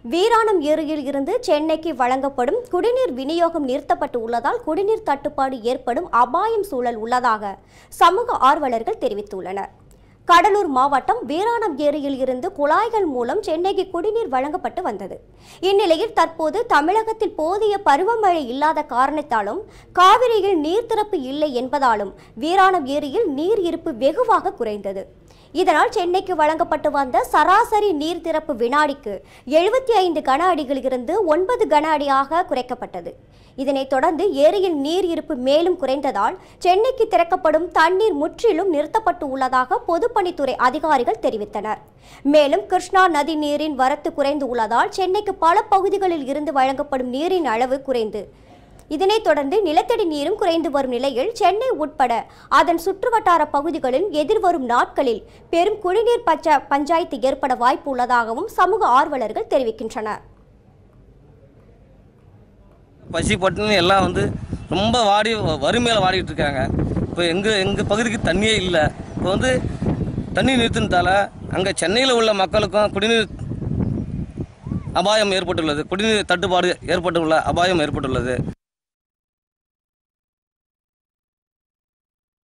வீராணம் ஏரியில் இருந்து சென்னைக்கு வழங்கப்படும் குடிநீர் விநியோகம் நிறுத்தப்பட்டு உள்ளதால் குடிநீர் தட்டுப்பாடு ஏற்படும் அபாயம் சூழல் உள்ளதாக சமூக ஆர்வலர்கள் தெரிவித்துள்ளனர் கடலூர் மாவட்டம் வீராணம் ஏரியில் இருந்து குழாய்கள் மூலம் சென்னைக்கு குடிநீர் வழங்கப்பட்டு வந்தது இந்நிலையில் தற்போது தமிழகத்தில் போதிய பருவமழை இல்லாத காரணத்தாலும் காவிரியில் நீர் திறப்பு இல்லை என்பதாலும் வீராணம் ஏரியில் நீர் இருப்பு வெகுவாக குறைந்தது இதனால் சென்னைக்கு வழங்கப்பட்டு வந்த சராசரி நீர் திறப்பு வினாடிக்கு எழுபத்தி ஐந்து கன அடிகளிலிருந்து ஒன்பது கன அடியாக குறைக்கப்பட்டது இதனைத் தொடர்ந்து ஏரியில் நீர் இருப்பு மேலும் குறைந்ததால் சென்னைக்கு திறக்கப்படும் தண்ணீர் முற்றிலும் நிறுத்தப்பட்டு உள்ளதாக பொதுப்பணித்துறை அதிகாரிகள் தெரிவித்தனர் மேலும் கிருஷ்ணா நதி நீரின் வரத்து குறைந்து உள்ளதால் சென்னைக்கு பல பகுதிகளில் இருந்து வழங்கப்படும் நீரின் அளவு குறைந்து இதனைத் தொடர்ந்து நிலத்தடி நீரும் குறைந்து வரும் நிலையில் சென்னை உட்பட அதன் சுற்றுவட்டார பகுதிகளில் எதிர்வரும் நாட்களில் பெரும் குடிநீர் பச்ச பஞ்சாயத்து ஏற்பட வாய்ப்பு உள்ளதாகவும் சமூக ஆர்வலர்கள் தெரிவிக்கின்றனர் பசி பட்டினி எல்லாம் வந்து ரொம்ப வாடி வறுமையில் வாடிட்டு இருக்காங்க இப்போ எங்கள் எங்கள் பகுதிக்கு தண்ணியே இல்லை இப்போ வந்து தண்ணி நிறுத்தினதால அங்கே சென்னையில் உள்ள மக்களுக்கும் குடிநீர் அபாயம் ஏற்பட்டுள்ளது குடிநீர் தட்டுப்பாடு ஏற்பட்டுள்ள அபாயம் ஏற்பட்டுள்ளது